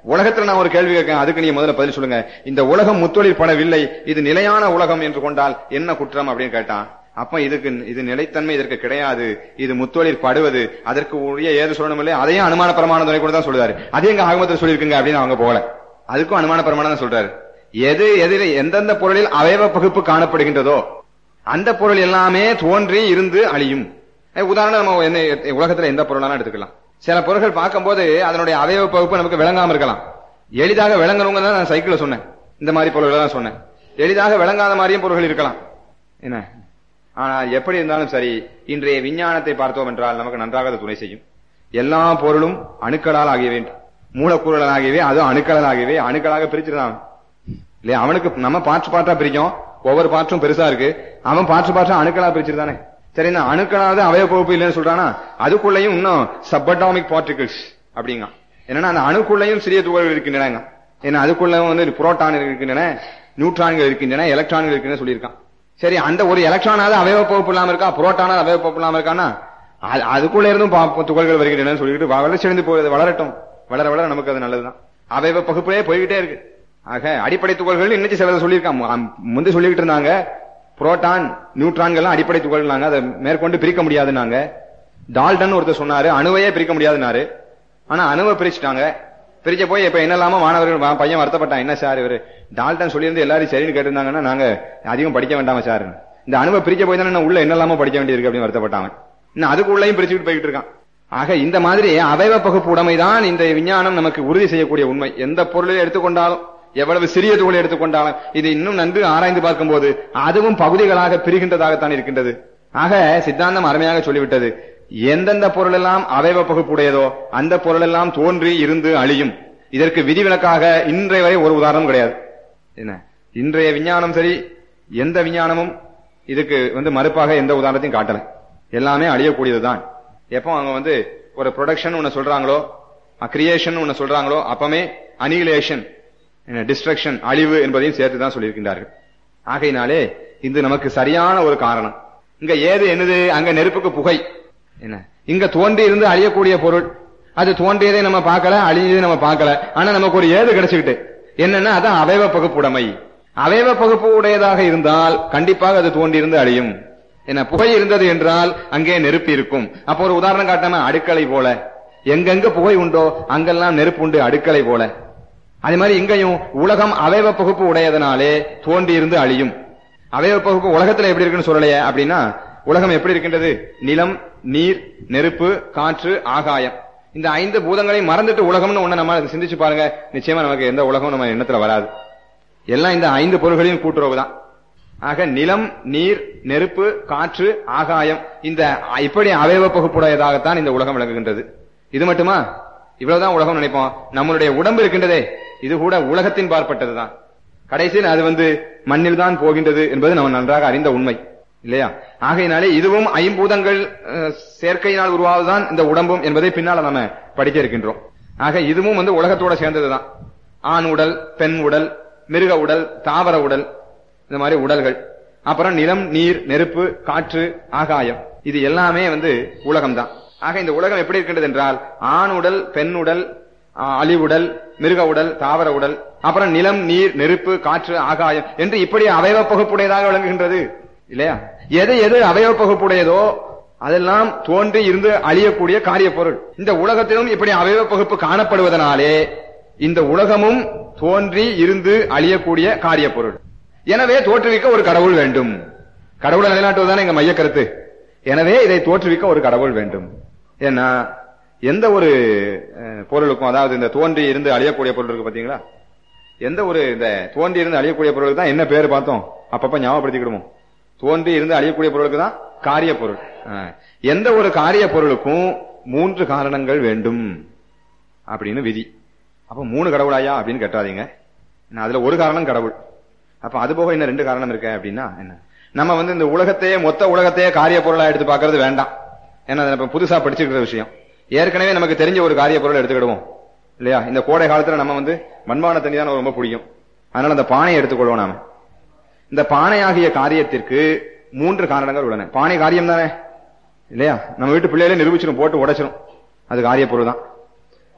உலகத்துல நான் ஒரு கேள்வி கேட்கேன் அதுக்கு நீங்க முதல்ல பதில் சொல்லுங்க இந்த உலகம் முத்தொழில் படவில்லை இது நிலையான உலகம் என்று கொண்டால் என்ன குற்றம் அப்படின்னு கேட்டான் அப்ப இதுக்கு இது நிலைத்தன்மை இதற்கு கிடையாது இது முத்தொழில் படுவது அதற்கு உரிய ஏது சொல்லணும் இல்லை அதையும் அனுமான பிரமாண துணை கூட தான் சொல்றாரு அதே எங்க ஆகமத்தில் சொல்லியிருக்குங்க அப்படின்னு அவங்க போகல அதுக்கும் அனுமான பிரமாணம் தான் சொல்றாரு எது எதில் எந்தெந்த பொருளில் அவயவ பகுப்பு காணப்படுகின்றதோ அந்த பொருள் எல்லாமே தோன்றி இருந்து அழியும் அஹ் உதாரணம் நம்ம என்ன உலகத்துல எந்த பொருளாலும் எடுத்துக்கலாம் சில பொருட்கள் பார்க்கும்போது அதனுடைய அவயவ பகுப்பு நமக்கு விளங்காம இருக்கலாம் எளிதாக விளங்குறவங்க தான் நான் சைக்கிள்ல சொன்னேன் இந்த மாதிரி பொருள்கள் தான் சொன்னேன் எளிதாக விளங்காத மாதிரியும் பொருள்கள் இருக்கலாம் என்ன ஆனா எப்படி இருந்தாலும் சரி இன்றைய விஞ்ஞானத்தை பார்த்தோம் என்றால் நமக்கு நன்றாக அது துணை செய்யும் எல்லா பொருளும் அணுக்களால் ஆகியவை மூலக்கூறுகள் ஆகியவை அதுவும் அணுக்களால் ஆகியவை அணுக்களாக பிரிச்சிருந்தான் இல்லையா அவனுக்கு நம்ம பாற்று பாற்றா பிரிக்கும் ஒவ்வொரு பாற்றும் பெருசா இருக்கு அவன் பாற்று பாற்றா அணுக்களா பிரிச்சிருந்தானே சரி நான் அணுக்களாவது அவய பகுப்பு இல்லைன்னு சொல்றானா அதுக்குள்ளேயும் இன்னும் சப்பட்டாமிக் பார்ட்டிகிள்ஸ் அப்படிங்க என்னன்னா அந்த அணுக்குள்ளேயும் சிறிய துகள்கள் இருக்கின்றன ஏன்னா அதுக்குள்ளேயும் வந்து புரோட்டான் இருக்கின்றன நியூட்ரான்கள் இருக்கின்றன எலக்ட்ரான்கள் இருக்கின்றன சொல்லியிருக்கான் சரி அந்த ஒரு எலக்ட்ரானாவது அவயவ பகுப்பு இல்லாம இருக்கா புரோட்டானாவது அவயவ பகுப்பு இல்லாம இருக்கானா அது- அதுக்குள்ள இருந்தும் பா- துகள்கள் வருகின்றன சொல்லிட்டு வளர்ச்சியடைந்து போகுது வளரட்டும் வளர வளர நமக்கு அது நல்லதுதான் அவயவ பகுப்பிலே போய்கிட்டே இருக்கு ஆக அடிப்படை துகள்கள் இன்னைக்கு சிலர் சொல்லியிருக்காங்க மு- முந்தி சொல்லிக்கிட்டு இருந்தாங்க புரோட்டான் நியூட்ரான்கள்லாம் அடிப்படை துகள்னாங்க அதை மேற்கொண்டு பிரிக்க முடியாதுன்னாங்க டால்டன் ஒருத்தர் சொன்னாரு அணுவையே பிரிக்க முடியாதுன்னாரு ஆனா அணுவை பிரிச்சுட்டாங்க பிரிச்ச போய் இப்ப என்னெல்லாமோ மாணவர்கள் வா- பையன் வருத்தப்பட்டான் என்ன சார் இவரு டால்டன் சொல்லியிருந்து எல்லாரும் சரின்னு கேட்டிருந்தாங்கன்னா நாங்க அதிகம் படிக்க வேண்டாமா சார் இந்த அணுவை பிரிக்க போய் தானே நான் உள்ள என்னெல்லாமோ படிக்க வேண்டியிருக்கு அப்படின்னு வருத்தப்பட்டாங்க இன்னும் அதுக்குள்ளேயும் பிரிச்சுக்கிட்டு போய்கிட்டு இருக்கான் ஆக இந்த மாதிரி அவயவ பகுப்பு உடைமைதான் இந்த விஞ்ஞானம் நமக்கு உறுதி செய்யக்கூடிய உண்மை எந்த பொருளை எடுத்துக்கொண்டாலும் எவ்வளவு சிறிய துகளை எடுத்துக்கொண்டாலும் இது இன்னும் நன்கு ஆராய்ந்து பார்க்கும்போது அதுவும் பகுதிகளாக பிரிகின்றதாகத்தான் இருக்கின்றது ஆக சித்தாந்தம் அருமையாக சொல்லிவிட்டது எந்தெந்த பொருள் எல்லாம் அவயவ பகுப்பு உடையதோ அந்த பொருள் எல்லாம் தோன்றி இருந்து அழியும் இதற்கு விதிவிலக்காக இன்றைய வரை ஒரு உதாரணம் கிடையாது என்ன இன்றைய விஞ்ஞானம் சரி எந்த விஞ்ஞானமும் இதுக்கு வந்து மறுப்பாக எந்த உதாரணத்தையும் காட்டல எல்லாமே அழியக்கூடியதுதான் எப்போ அவங்க வந்து ஒரு ப்ரொடக்ஷன் ஒன்னு சொல்றாங்களோ கிரியேஷன் ஒன்னு சொல்றாங்களோ அப்பமே அனிகிலேஷன் டிஸ்ட்ரக்ஷன் அழிவு என்பதையும் சேர்த்து தான் சொல்லியிருக்கின்றார்கள் ஆகையினாலே இது நமக்கு சரியான ஒரு காரணம் இங்க ஏது என்னது அங்க நெருப்புக்கு புகை என்ன இங்க தோன்றி இருந்து அழியக்கூடிய பொருள் அது தோன்றியதை நம்ம பார்க்கல அழிஞ்சதை நம்ம பார்க்கல ஆனா நமக்கு ஒரு ஏது கிடைச்சுக்கிட்டு என்னன்னா அதான் அவயவ பகுப்புடைமை அவயவ பகுப்பு உடையதாக இருந்தால் கண்டிப்பாக அது தோன்றி இருந்து அழியும் என்ன புகை இருந்தது என்றால் அங்கே நெருப்பு இருக்கும் அப்போ ஒரு உதாரணம் காட்டாம அடுக்களை போல எங்கெங்க புகை உண்டோ அங்கெல்லாம் நெருப்பு உண்டு அடுக்களை போல அதே மாதிரி இங்கேயும் உலகம் அவயவ பகுப்பு உடையதனாலே தோன்றி இருந்து அழியும் அவயவ பகுப்பு உலகத்துல எப்படி இருக்குன்னு சொல்லலையே அப்படின்னா உலகம் எப்படி இருக்கின்றது நிலம் நீர் நெருப்பு காற்று ஆகாயம் இந்த ஐந்து பூதங்களை மறந்துட்டு உலகம்னு ஒண்ணு நம்ம சிந்திச்சு பாருங்க நிச்சயமா நமக்கு எந்த உலகம் நம்ம எண்ணத்துல வராது எல்லாம் இந்த ஐந்து பொருள்களையும் கூட்டுறவு தான் ஆக நிலம் நீர் நெருப்பு காற்று ஆகாயம் இந்த இப்படி அவயவ பகுப்புடையதாகத்தான் இந்த உலகம் விளங்குகின்றது இது மட்டுமா இவ்வளவுதான் உலகம் நினைப்போம் நம்மளுடைய உடம்பு இருக்கின்றதே இது கூட உலகத்தின் பார்ப்பட்டதுதான் கடைசியில் அது வந்து மண்ணில் தான் போகின்றது என்பது நம்ம நன்றாக அறிந்த உண்மை இல்லையா ஆகையினாலே இதுவும் ஐம்பூதங்கள் அஹ், சேர்க்கையினால் உருவாவதுதான் இந்த உடம்பும் என்பதை பின்னால நம்ம படிக்க இருக்கின்றோம் ஆக இதுவும் வந்து உலகத்தோட சேர்ந்ததுதான் ஆண் உடல் பெண் உடல் மிருக உடல் தாவர உடல் இந்த மாதிரி உடல்கள் அப்புறம் நிலம் நீர் நெருப்பு காற்று ஆகாயம் இது எல்லாமே வந்து உலகம்தான் ஆக இந்த உலகம் எப்படி இருக்கின்றது என்றால் ஆண் உடல் பெண் உடல் ஆ, அழிவுடல் மிருக உடல் தாவர உடல் அப்புறம் நிலம் நீர் நெருப்பு காற்று ஆகாயம் என்று இப்படி அவயவ பகுப்புடையதாக விளங்குகின்றது இல்லையா எது எது அவயவ பகுப்புடையதோ அதெல்லாம் தோன்றி இருந்து அழியக்கூடிய காரிய பொருள் இந்த உலகத்திலும் இப்படி அவயவ பகுப்பு காணப்படுவதனாலே இந்த உலகமும் தோன்றி இருந்து அழியக்கூடிய காரிய பொருள் எனவே தோற்றுவிக்க ஒரு கடவுள் வேண்டும் கடவுளை நிலைநாட்டுவதுதான் எங்க மைய கருத்து எனவே இதை தோற்றுவிக்க ஒரு கடவுள் வேண்டும் ஏன்னா எந்த ஒரு அஹ், பொருளுக்கும் அதாவது இந்த தோன்றி இருந்து அழியக்கூடிய பொருள் இருக்கு பாத்தீங்களா எந்த ஒரு இந்த தோன்றி இருந்து அழியக்கூடிய பொருளுக்கு தான் என்ன பேர் பார்த்தோம் அப்பப்ப ஞாபகப்படுத்திக்கிடுவோம் தோன்றி இருந்து அழியக்கூடிய பொருளுக்கு தான் காரிய பொருள் அஹ், எந்த ஒரு காரிய பொருளுக்கும் மூன்று காரணங்கள் வேண்டும் அப்படின்னு விதி அப்ப மூணு கடவுளாயா அப்படின்னு கேட்டாதீங்க நான் அதுல ஒரு காரணம் கடவுள் அப்ப அது போக இன்னும் ரெண்டு காரணம் இருக்க அப்படின்னா என்ன நம்ம வந்து இந்த உலகத்தையே மொத்த உலகத்தையே காரிய பொருளா எடுத்து பார்க்கறது வேண்டாம் ஏன்னா அது இப்ப புதுசா படிச்சுக்கிற விஷயம் ஏற்கனவே நமக்கு தெரிஞ்ச ஒரு காரிய பொருளை எடுத்துக்கிடுவோம் இல்லையா இந்த கோடை காலத்துல நம்ம வந்து மண்பான தண்ணி தான் ரொம்ப பிடிக்கும் அதனால அந்த பானையை எடுத்துக்கொள்வோம் நாம இந்த பானை ஆகிய காரியத்திற்கு மூன்று காரணங்கள் உள்ளன பானை காரியம் தானே இல்லையா நம்ம வீட்டு பிள்ளைகளே நிரூபிச்சிடும் போட்டு உடைச்சிடும் அது காரிய பொருள் தான்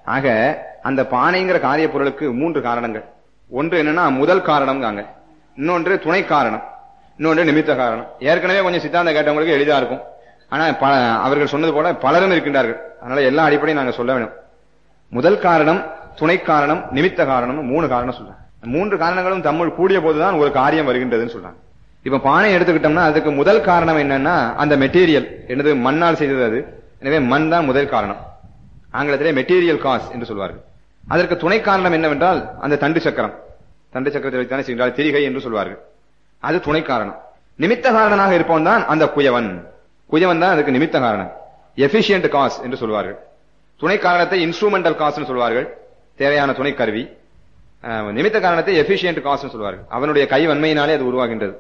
ஆக அந்த பானைங்கிற காரிய பொருளுக்கு மூன்று காரணங்கள் ஒன்று என்னன்னா முதல் காரணம்ங்காங்க இன்னொன்று துணை காரணம் இன்னொன்று நிமித்த காரணம் ஏற்கனவே கொஞ்சம் சித்தாந்தம் கேட்டவங்களுக்கு எளிதா இருக்கும் ஆனா ப- அவர்கள் சொன்னது போல பலரும் இருக்கின்றார்கள் அதனால எல்லா அடிப்படையும் நாங்க சொல்ல வேணும் முதல் காரணம் துணை காரணம் நிமித்த காரணம் மூணு காரணம் சொல்றாங்க மூன்று காரணங்களும் தம்முள் கூடிய போதுதான் ஒரு காரியம் வருகின்றதுன்னு சொல்றாங்க இப்ப பானை எடுத்துக்கிட்டோம்னா அதுக்கு முதல் காரணம் என்னன்னா அந்த மெட்டீரியல் என்னது மண்ணால் செய்தது அது எனவே மண் தான் முதல் காரணம் ஆங்கிலத்திலே மெட்டீரியல் காஸ் என்று சொல்வார்கள் அதற்கு துணை காரணம் என்னவென்றால் அந்த தண்டு சக்கரம் தண்டு சக்கரத்தை வைத்தானே செய்கின்றால் திரிகை என்று சொல்வார்கள் அது துணை காரணம் நிமித்த காரணனாக இருப்பவன் தான் அந்த குயவன் குயவன் தான் அதுக்கு நிமித்த காரணம் எபிஷியன்ட் காஸ் என்று சொல்வார்கள் துணை காரணத்தை இன்ஸ்ட்ருமெண்டல் காஸ்ட்னு சொல்வார்கள் தேவையான துணை கருவி அஹ், நிமித்த காரணத்தை எபிஷியன்ட் காஸ்ட்னு சொல்வார்கள் அவனுடைய கை வன்மையினாலே அது உருவாகின்றது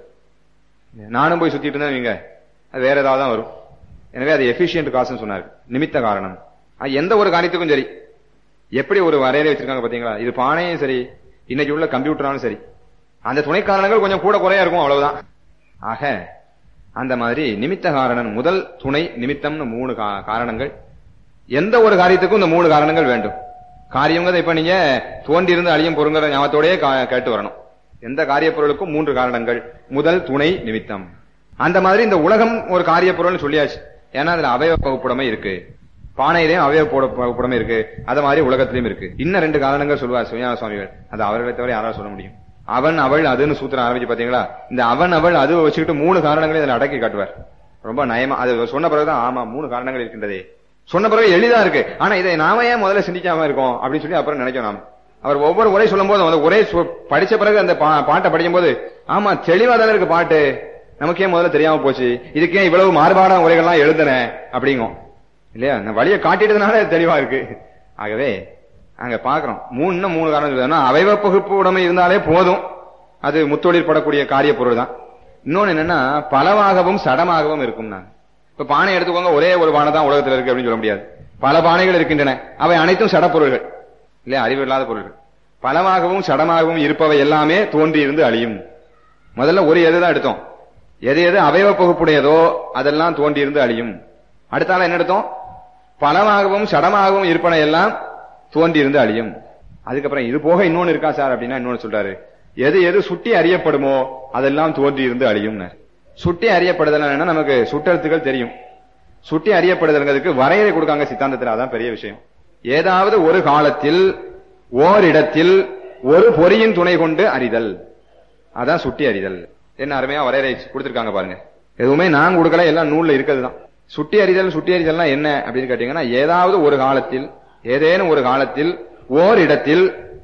நானும் போய் சுத்திட்டு இருந்தேன் நீங்க அது வேற ஏதாவது தான் வரும் எனவே அது எபிஷியன்ட் காசுன்னு சொன்னார் நிமித்த காரணம் அது எந்த ஒரு காரியத்துக்கும் சரி எப்படி ஒரு வரையறை வச்சிருக்காங்க பாத்தீங்களா இது பானையும் சரி இன்னைக்கு உள்ள கம்ப்யூட்டராலும் சரி அந்த துணை காரணங்கள் கொஞ்சம் கூட குறையா இருக்கும் அவ்வளவுதான் ஆக அந்த மாதிரி நிமித்த காரணம் முதல் துணை நிமித்தம்னு மூணு கா- காரணங்கள் எந்த ஒரு காரியத்துக்கும் இந்த மூணு காரணங்கள் வேண்டும் காரியங்கிறத இப்ப நீங்க தோன்றி இருந்து அழியும் பொருங்கிற ஞாபகத்தோடயே கா- கேட்டு வரணும் எந்த காரிய பொருளுக்கும் மூன்று காரணங்கள் முதல் துணை நிமித்தம் அந்த மாதிரி இந்த உலகம் ஒரு காரிய பொருள்னு சொல்லியாச்சு ஏன்னா அதுல அவயவ பகுப்புடைமை இருக்கு பானையிலையும் அவயவ போட- பகுப்புடைமை இருக்கு அது மாதிரி உலகத்திலயும் இருக்கு இன்னும் ரெண்டு காரணங்கள் சொல்வார் சுயஞான சுவாமிகள் அது அவர்களை தவிர யாராவது சொல்ல முடியும் அவன் அவள் அதுன்னு சூத்திரம் ஆரம்பிச்சு பாத்தீங்களா இந்த அவன் அவள் அது வச்சுக்கிட்டு மூணு காரணங்களை இதுல அடக்கி காட்டுவார் ரொம்ப நயமா அது சொன்ன பிறகுதான் ஆமா மூணு காரணங்கள் இருக்கின்றதே சொன்ன பிறகு எளிதா இருக்கு ஆனா இதை நாம ஏன் முதல்ல சிந்திக்காம இருக்கோம் அப்படின்னு சொல்லி அப்புறம் நினைக்கும் நாம அவர் ஒவ்வொரு உரை சொல்லும் போது அந்த உரை சொ- படிச்ச பிறகு அந்த பா- பாட்டை படிக்கும் போது ஆமா தெளிவா தானே இருக்கு பாட்டு நமக்கு ஏன் முதல்ல தெரியாம போச்சு இதுக்கு ஏன் இவ்வளவு மாறுபாடான உரைகள்லாம் எழுதுனேன் அப்படிங்கும் இல்லையா இந்த வழியை காட்டிட்டதுனால இது தெளிவா இருக்கு ஆகவே அங்க பாக்குறோம் மூணு இன்னும் மூணு காரணம் சொல்லுதுன்னா அவயவ பகுப்பு உடைமை இருந்தாலே போதும் அது முத்தொழில் படக்கூடிய காரிய பொருள் தான் இன்னொன்னு என்னன்னா பலவாகவும் சடமாகவும் இருக்கும் நான் இப்ப பானை எடுத்துக்கோங்க ஒரே ஒரு பானை தான் உலகத்தில் இருக்கு அப்படின்னு சொல்ல முடியாது பல பானைகள் இருக்கின்றன அவை அனைத்தும் சடப்பொருள்கள் இல்லையா அறிவு இல்லாத பொருள்கள் பலமாகவும் சடமாகவும் இருப்பவை எல்லாமே தோன்றி இருந்து அழியும் முதல்ல ஒரு எது தான் எடுத்தோம் எது எது அவயவ பகுப்புடையதோ அதெல்லாம் தோன்றி இருந்து அழியும் அடுத்தால என்ன எடுத்தோம் பலமாகவும் சடமாகவும் இருப்பன எல்லாம் தோன்றி இருந்து அழியும் அதுக்கப்புறம் இது போக இன்னொன்னு இருக்கா சார் அப்படின்னா இன்னொன்னு சொல்றாரு எது எது சுட்டி அறியப்படுமோ அதெல்லாம் தோன்றி இருந்து அழியும் சுட்டி அறியப்படுதல் என்னன்னா நமக்கு சுட்டெழுத்துக்கள் தெரியும் சுட்டி அறியப்படுதல்ங்கிறதுக்கு வரையறை கொடுக்காங்க சித்தாந்தத்தில் அதான் பெரிய விஷயம் ஏதாவது ஒரு காலத்தில் ஓரிடத்தில் ஒரு பொறியின் துணை கொண்டு அறிதல் அதான் சுட்டி அறிதல் என்ன அருமையா வரையறை கொடுத்திருக்காங்க பாருங்க எதுவுமே நான் கொடுக்கல எல்லாம் நூல்ல இருக்கிறது தான் சுட்டி அறிதல் சுட்டி அறிதல்னா என்ன அப்படின்னு கேட்டீங்கன்னா ஏதாவது ஒரு காலத்தில் ஏதேனும் ஒரு காலத்தில் ஓரிடத்தில்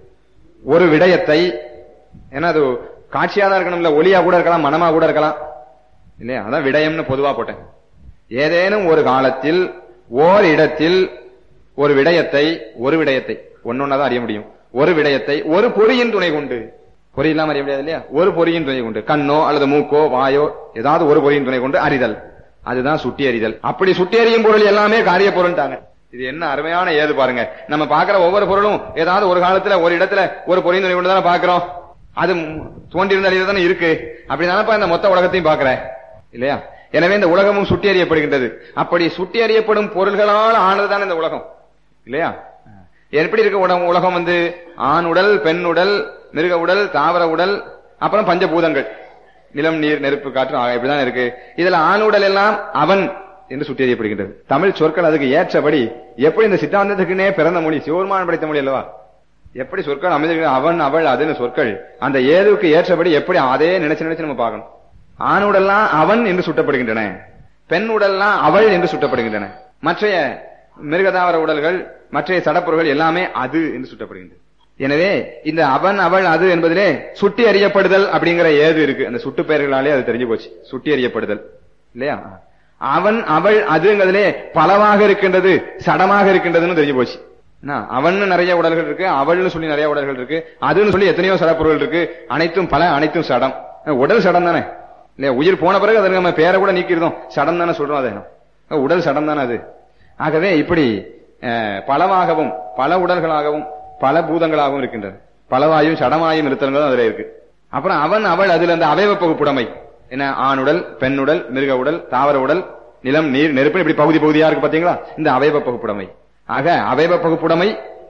ஒரு விடயத்தை ஏன்னா அது காட்சியா தான் இருக்கணும்ல ஒளியா கூட இருக்கலாம் மனமா கூட இருக்கலாம் இல்லையா அதான் விடயம்னு பொதுவா போட்டேன் ஏதேனும் ஒரு காலத்தில் ஓர் இடத்தில் ஒரு விடயத்தை ஒரு விடயத்தை ஒன்னொன்னதான் அறிய முடியும் ஒரு விடயத்தை ஒரு பொறியின் துணை கொண்டு பொறி இல்லாம அறிய முடியாது இல்லையா ஒரு பொறியின் துணை கொண்டு கண்ணோ அல்லது மூக்கோ வாயோ ஏதாவது ஒரு பொறியின் துணை கொண்டு அறிதல் அதுதான் சுட்டி அறிதல் அப்படி சுட்டி அறியும் பொருள் எல்லாமே காரிய பொருள்ட்டாங்க இது என்ன அருமையான ஏது பாருங்க நம்ம பாக்குற ஒவ்வொரு பொருளும் ஏதாவது ஒரு காலத்துல ஒரு இடத்துல ஒரு பொறியின் துணை கொண்டு தானே பாக்குறோம் அது தோன்றியிருந்த அழிவு தானே இருக்கு அப்படி தானப்பா இந்த மொத்த உலகத்தையும் பாக்குறேன் இல்லையா எனவே இந்த உலகமும் சுட்டி அறியப்படுகின்றது அப்படி சுட்டி அறியப்படும் பொருள்களால் ஆனதுதான் இந்த உலகம் இல்லையா எப்படி இருக்க உட- உலகம் வந்து ஆண் உடல் பெண் உடல் மிருக உடல் தாவர உடல் அப்புறம் பஞ்சபூதங்கள் நிலம் நீர் நெருப்பு காற்று ஆக இப்படிதான் இருக்கு இதுல ஆண் உடல் எல்லாம் அவன் என்று சுட்டி அறியப்படுகின்றது தமிழ் சொற்கள் அதுக்கு ஏற்றபடி எப்படி இந்த சித்தாந்தத்துக்குன்னே பிறந்த மொழி சிவருமான் படைத்த மொழி அல்லவா எப்படி சொற்கள் அமைந்திருக்க அவன் அவள் அதுன்னு சொற்கள் அந்த ஏதுவுக்கு ஏற்றபடி எப்படி அதே நினைச்சு நினைச்சு நம்ம பார்க்கணும் ஆண் உடல்லாம் அவன் என்று சுட்டப்படுகின்றன பெண் உடல்லாம் அவள் என்று சுட்டப்படுகின்றன மற்றைய மிருகதாவர உடல்கள் மற்றைய சடப்பொருள்கள் எல்லாமே அது என்று சுட்டப்படுகின்றன எனவே இந்த அவன் அவள் அது என்பதிலே சுட்டி அறியப்படுதல் அப்படிங்கிற ஏது இருக்கு அந்த சுட்டு பெயர்களாலே அது தெரிஞ்சு போச்சு சுட்டி அறியப்படுதல் இல்லையா அவன் அவள் அதுங்கிறதுலே பலவாக இருக்கின்றது சடமாக இருக்கின்றதுன்னு தெரிஞ்சு போச்சு என்ன, அவன்னு நிறைய உடல்கள் இருக்கு அவள்னு சொல்லி நிறைய உடல்கள் இருக்கு அதுன்னு சொல்லி எத்தனையோ சடப்பொருள் இருக்கு அனைத்தும் பல அனைத்தும் சடம் உடல் சடம் தானே இல்லையா உயிர் போன பிறகு அதற்கு நம்ம பேரை கூட நீக்கிருந்தோம் சடம் தானே சொல்றோம் அதை உடல் சடம் தானே அது ஆகவே இப்படி அஹ், பலவாகவும் பல உடல்களாகவும் பல பூதங்களாகவும் இருக்கின்றது பலவாயும் சடமாயும் இருத்தல்களும் அதுல இருக்கு அப்புறம் அவன் அவள் அதுல அந்த அவயவ பகுப்புடைமை என்ன ஆணுடல் பெண்ணுடல் மிருக உடல் தாவர உடல் நிலம் நீர் நெருப்பு இப்படி பகுதி பகுதியா இருக்கு பாத்தீங்களா இந்த அவயவ பகுப்புடைமை ஆக அவயவ பகுப்புடைமை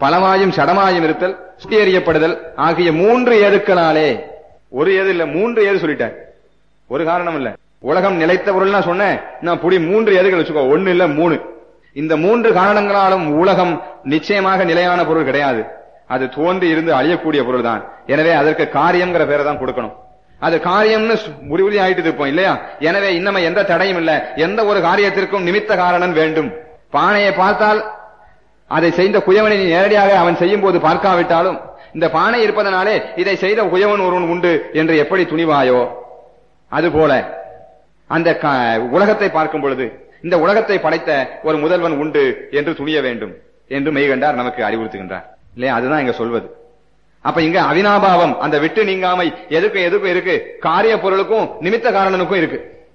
பலமாயும் சடமாயும் இருத்தல் சுட்டி எறியப்படுதல் ஆகிய மூன்று ஏதுக்களாலே ஒரு ஏது இல்ல மூன்று ஏது சொல்லிட்டார் ஒரு காரணம் இல்ல உலகம் நிலைத்த பொருள் நான் சொன்னேன் நான் புடி மூன்று ஏதுகள் வச்சுக்கோ ஒன்னு இல்ல மூணு இந்த மூன்று காரணங்களாலும் உலகம் நிச்சயமாக நிலையான பொருள் கிடையாது அது தோன்றி இருந்து அழியக்கூடிய பொருள் தான் எனவே அதற்கு காரியம்ங்கிற பேரை தான் கொடுக்கணும் அது காரியம்னு சு- உறுதி ஆயிட்டு இருப்போம் இல்லையா எனவே இன்னமே எந்த தடையும் இல்ல எந்த ஒரு காரியத்திற்கும் நிமித்த காரணம் வேண்டும் பானையை பார்த்தால் அதை செய்த குயவனை நீ நேரடியாக அவன் செய்யும் போது பார்க்காவிட்டாலும் இந்த பானை இருப்பதனாலே இதை செய்த குயவன் ஒருவன் உண்டு என்று எப்படி துணிவாயோ அதுபோல அந்த க- உலகத்தை பார்க்கும் பொழுது இந்த உலகத்தை படைத்த ஒரு முதல்வன் உண்டு என்று துணிய வேண்டும் என்று மெய்கண்டார் நமக்கு அறிவுறுத்துகின்றார் இல்லையா அதுதான் இங்க சொல்வது அப்ப இங்க அவினாபாவம் அந்த விட்டு நீங்காமை எதுக்கும் எதுக்கும் இருக்கு காரிய பொருளுக்கும் நிமித்த காரணனுக்கும் இருக்கு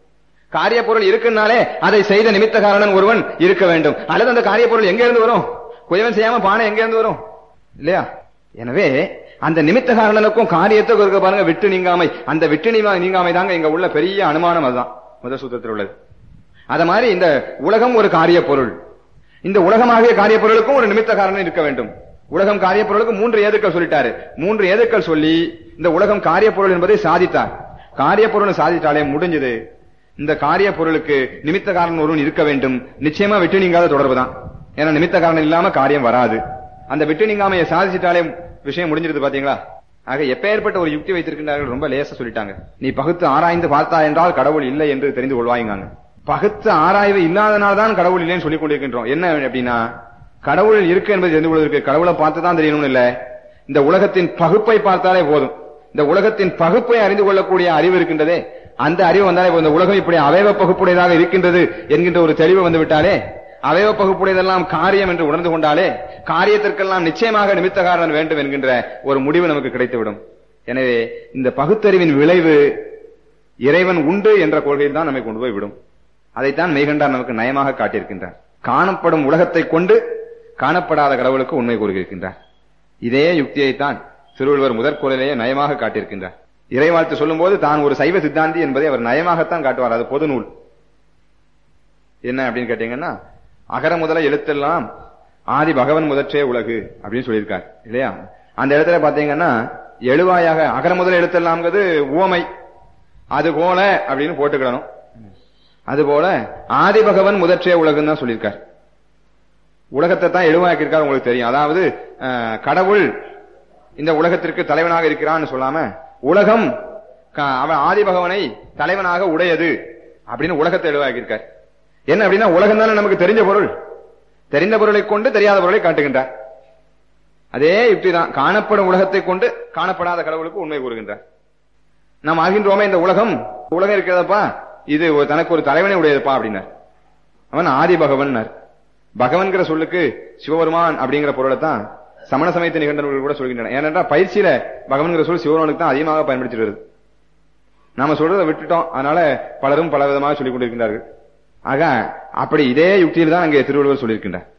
காரிய பொருள் இருக்குன்னாலே அதை செய்த நிமித்த காரணன் ஒருவன் இருக்க வேண்டும் அல்லது அந்த காரிய பொருள் எங்க இருந்து வரும் குயவன் செய்யாம பானை எங்க இருந்து வரும் இல்லையா எனவே அந்த நிமித்த காரணனுக்கும் காரியத்துக்கும் இருக்க பாருங்க விட்டு நீங்காமை அந்த விட்டு நீங்கா- நீங்காமை தாங்க இங்க உள்ள பெரிய அனுமானம் அதுதான் முதல் சூத்திரத்தில் உள்ளது அத மாதிரி இந்த உலகம் ஒரு காரிய பொருள் இந்த உலகமாகிய காரிய பொருளுக்கும் ஒரு நிமித்த காரணம் இருக்க வேண்டும் உலகம் காரிய பொருளுக்கு மூன்று ஏதுக்கள் சொல்லிட்டாரு மூன்று ஏதுக்கள் சொல்லி இந்த உலகம் காரிய பொருள் என்பதை சாதித்தார் காரிய பொருள் சாதித்தாலே முடிஞ்சது இந்த காரிய பொருளுக்கு நிமித்த காரணம் ஒருவன் இருக்க வேண்டும் நிச்சயமா விட்டு நீங்காத தொடர்பு தான் ஏன்னா நிமித்த காரணம் இல்லாம காரியம் வராது அந்த விட்டு நீங்காமையை சாதிச்சிட்டாலே விஷயம் முடிஞ்சிருது பாத்தீங்களா ஆக எப்பேற்பட்ட ஒரு யுக்தி வைத்திருக்கின்றார்கள் ரொம்ப லேசா சொல்லிட்டாங்க நீ பகுத்து ஆராய்ந்து பார்த்தா என்றால் கடவுள் இல்லை என்று தெரிந்து கொள்வாய்ங்காங்க பகுத்து ஆராய்வு இல்லாதனால்தான் கடவுள் இல்லைன்னு சொல்லிக் கொண்டிருக்கின்றோம் என்ன அப்படின்னா கடவுள் இருக்கு என்பது தெரிந்து கொள்வதற்கு கடவுளை பார்த்து தான் தெரியணும்னு இல்ல இந்த உலகத்தின் பகுப்பை பார்த்தாலே போதும் இந்த உலகத்தின் பகுப்பை அறிந்து கொள்ளக்கூடிய அறிவு இருக்கின்றதே அந்த அறிவு வந்தாலே போதும். இந்த உலகம் இப்படி அவயவ பகுப்புடையதாக இருக்கின்றது என்கின்ற ஒரு தெளிவு வந்து விட்டாலே அவயவ பகுப்புடையதெல்லாம் காரியம் என்று உணர்ந்து கொண்டாலே காரியத்திற்கெல்லாம் நிச்சயமாக நிமித்த காரணம் வேண்டும் என்கின்ற ஒரு முடிவு நமக்கு கிடைத்துவிடும் எனவே இந்த பகுத்தறிவின் விளைவு இறைவன் உண்டு என்ற கொள்கையில் தான் நம்மை கொண்டு போய் விடும் அதைத்தான் மெய்கண்டார் நமக்கு நயமாக காட்டியிருக்கின்றார் காணப்படும் உலகத்தை கொண்டு காணப்படாத கடவுளுக்கு உண்மை கூறுகின்றார் இதே யுக்தியைத்தான் திருவள்ளுவர் முதற்குறளையே நயமாக காட்டியிருக்கின்றார் இறைவாழ்த்து சொல்லும்போது தான் ஒரு சைவ சித்தாந்தி என்பதை அவர் நயமாகத்தான் காட்டுவார் அது பொது நூல் என்ன அப்படின்னு கேட்டீங்கன்னா அகர முதல எழுத்தெல்லாம் ஆதி பகவன் முதற்றே உலகு அப்படின்னு சொல்லியிருக்கார் இல்லையா அந்த இடத்துல பாத்தீங்கன்னா எழுவாயாக அகர முதல எழுத்தெல்லாம்ங்கிறது உவமை அது போல அப்படின்னு போட்டுக்கிடணும் அது போல ஆதி பகவன் முதற்றே உலகுன்னு தான் சொல்லியிருக்கார் உலகத்தை தான் எழுவாக்கியிருக்கார் உங்களுக்கு தெரியும் அதாவது அஹ், கடவுள் இந்த உலகத்திற்கு தலைவனாக இருக்கிறான்னு சொல்லாம உலகம் க- அவன் ஆதி பகவனை தலைவனாக உடையது அப்படின்னு உலகத்தை எழுவாக்கியிருக்கார் என்ன அப்படின்னா உலகம் தானே நமக்கு தெரிஞ்ச பொருள் தெரிந்த பொருளை கொண்டு தெரியாத பொருளை காட்டுகின்றார் அதே யுக்தி தான் காணப்படும் உலகத்தை கொண்டு காணப்படாத கடவுளுக்கு உண்மை கூறுகின்றார் நாம் ஆகின்றோமே இந்த உலகம் உலகம் இருக்கிறதப்பா இது ஒரு- தனக்கு ஒரு தலைவனை உடையதுப்பா அப்படின்னார் அவன் ஆதி பகவன்னார் பகவன்கிற சொல்லுக்கு சிவபெருமான் அப்படிங்கிற பொருளை தான் சமண சமயத்தை நிகழ்ந்தவர்கள் கூட சொல்கின்றனர் ஏனென்றால் பயிற்சியில பகவன்கிற சொல் சிவபெருமானுக்கு தான் அதிகமாக பயன்படுத்திட்டு வருது நாம சொல்றதை விட்டுட்டோம் அதனால பலரும் பல விதமாக சொல்லிக் கொண்டிருக்கின்றார்கள் ஆக அப்படி இதே யுக்தியில் தான் அங்கே திருவள்ளுவர் சொல்லியிருக்கின்றார்